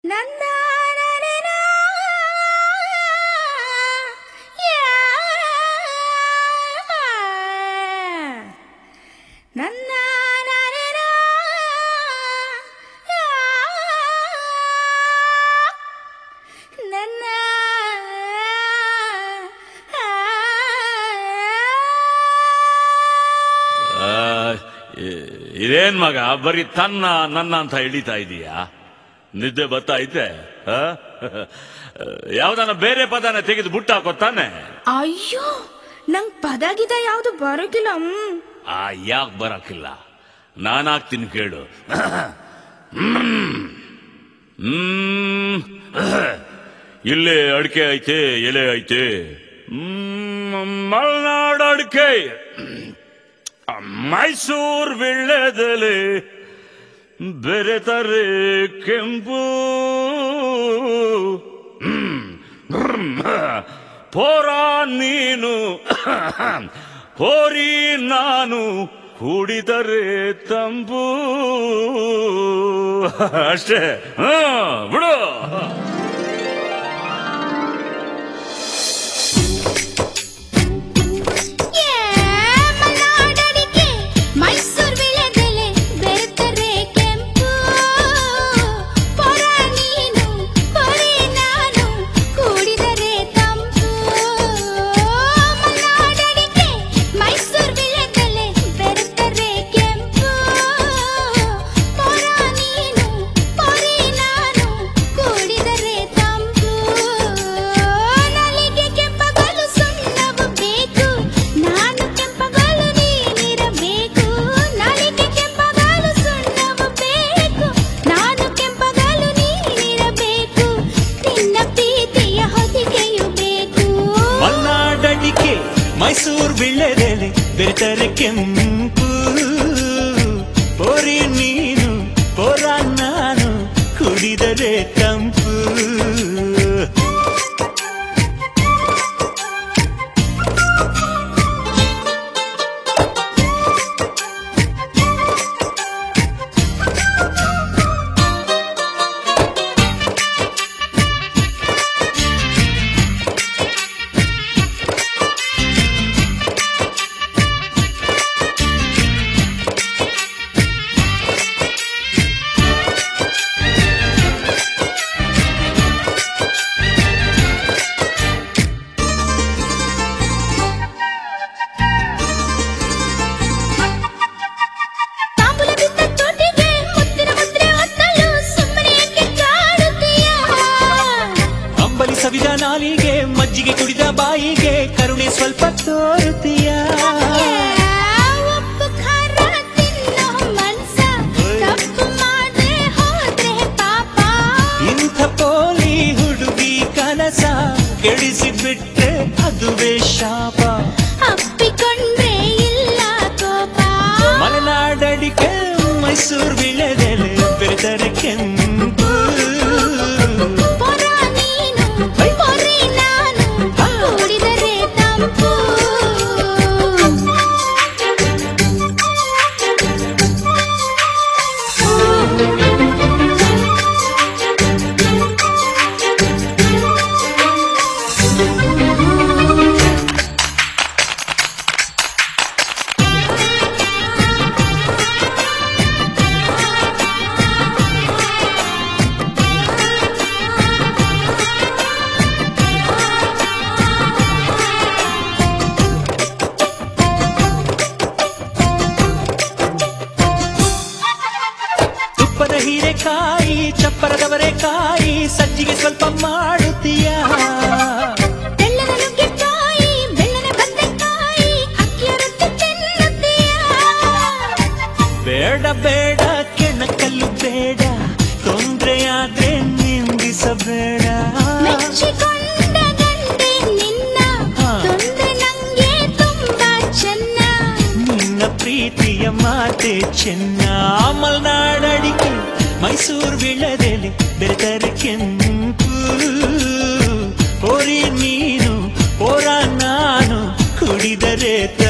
ನನ್ನ ನರನ ನನ್ನ ನರನ ನನ್ನ ಆ, ಇ- ಇದೇನ್ ಮಗ ಬರೀ ತನ್ನ ನನ್ನ ಅಂತ ಹಿಡಿತಾ ಇದೀಯಾ ನಿದ್ದೆ ಬರ್ತಾ ಐತೆ ಆ? ಯಾವ್ದನ್ನ ಬೇರೆ ಪದನ ತೆಗೆದು ಬುಟ್ಟ ಹಾಕೋ ತಾನೆ ಅಯ್ಯೋ ನಂಗ್ ಪದ ಗಿದ ಯಾವ್ದು ಬರೋಕಿಲ್ಲ ಹ್ಮ್ ಆ ಯಾಕೆ ಬರಕಿಲ್ಲ ನಾನು ಹಾಕ್ತೀನಿ ಕೇಳು ಹ್ಮ್. ಇಲ್ಲಿ ಅಡಿಕೆ ಐತೆ ಎಲೆ ಐತೆ ಹ್ಮ್, ಮಲೆನಾಡು ಅಡಿಕೆ ಮೈಸೂರ್ ವಿಳ್ಳೆದೆಲೆ ಬೇರೆ ತಾರೆ ಕೆಂಪು ಹ್ಮ್. ಪೋರ ನೀನು ಹೋರಿ ನಾನು ಕುಡಿದರೆ ತಂಬು ಅಷ್ಟೇ ಹ ಬಿಡು ಮಲೆನಾಡಡಿಕೆ ಮೈಸೂರ್ ವಿಳೆದೆಲೆ ಬೆರೆತರೆ ಕೆಂಪು ಪೊರ ನೀನು ಪೊರೆ ನಾನು ಕೂಡಿದರೆ ತಂಪು ಮಲೆನಾಡಡಿಕೆ ಮೈಸೂರ್ ವಿಳೆದೆಲೆ ಬೆರೆತರೆ ಕೆಂಪು ಪೊರ ನೀನು ಪೊರೆ ನಾನು ಕೂಡಿದರೆ ತಂಪು ನಲಿಗೆ ಕೆಂಪಗಲು ಸುಣ್ಣವು ಬೇಕು ನಾನು ಕೆಂಪಗಲು ನೀನಿರಬೇಕು ನಲಿಗೆ ಕೆಂಪಗಲು ಸುಣ್ಣವು ಬೇಕು ನಾನು ಕೆಂಪಗಲು ನೀನಿರಬೇಕು ನಿನ್ನ ಪ್ರೀತಿಯ ಹೊದಿಕೆಯು ಬೇಕು ಮಲ್ನಾಡಡಿಕೆ ಮೈಸೂರ್ ವಿಳ್ಳೆದೆಲೆ ಬೆರೆತರೆ ಕೆಂಪು ಪೋರಿ ನೀನು ಪೋರ ನಾನು ಕುಡಿದರೆ ತಂಪು ತಾಂಬೂಲ ಬಿದ್ದ ತೋಟಿಗೆ ಮುತ್ತಿನ ಮುದ್ರೆ ಒತ್ತಲು ಸುಮ್ಮನೆ ಏಕೆ ಕಾಡುತ್ತೀಯ ಅಂಬಲಿ ಸವಿದ ನಾಲಿಗೆ ಮಜ್ಜಿಗೆ ಕುಡಿದ ಬಾಯಿಗೆ ಕರುಣೆ ಸ್ವಲ್ಪ ತೋರುತ್ತೀಯ ಉಪ್ಪು ಖಾರ ತಿನ್ನೋ ಮನ್ಸ ತಪ್ಪು ಮಾಡ್ದೆ ಹೋದ್ರೆ ಪಾಪ ಇಂಥ ಪೋಲಿ ಹುಡುಗಿ ಕನಸ ಕೆಡಿಸಿ ಬಿಟ್ರೆ ಅದುವೇ ಶಾಪ ಅಪ್ಪಿಕೊಂಡ್ರೆ ಇಲ್ಲ ಕೋಪ ಮಲೆನಾಡಡಿಕೆ ಮೈಸೂರ್ ವಿಳೆದೆಲೆ ಬೆರೆತರೆ ಕೆಂಪು ಪೊರ ನೀನು ಪೊರೆ ನಾನು ಕೂಡಿದರೆ ತಂಪು ತುಪ್ಪದ ಹೀರೆಕಾಯಿ ಚಪ್ಪರದವರೆಕಾಯಿ ಸಜ್ಜಿಗೆ ಸ್ವಲ್ಪ ಮಾಡುತ್ತೀಯ ಬೆಲ್ಲದ ನುಗ್ಗೆಕಾಯಿ ಬೆಲ್ಲದ ಬದನೆಕಾಯಿ ಅಕ್ಕಿಯ ರೊಟ್ಟಿ ತಿನ್ನುತ್ತೀಯ ಬೇಡ ಬೇಡ ಕೆಣಕಲ್ಲು ಬೇಡ ತೊಂದ್ರೆಯಾದ್ರೆ ನಿಂದಿಸಬೇಡ ಮೆಚ್ಚಿಕೊಂಡ ಗಂಡೆ ನಿನ್ನ ತೊಂದ್ರೆ ನಂಗೆ ತುಂಬಾ ಚೆನ್ನ ನಿನ್ನ ಪ್ರೀತಿಯ ಮಾತೆ ಚೆನ್ನ ಮಲ್ನಾಡಡಿಕೆ ಮೈಸೂರು ವಿಳದೆಲೆ ಬೆರೆತರೆ ಕೆಂಪು ಹೋರಿ ನೀನು ಹೋರ ನಾನು ಕುಡಿದರೆ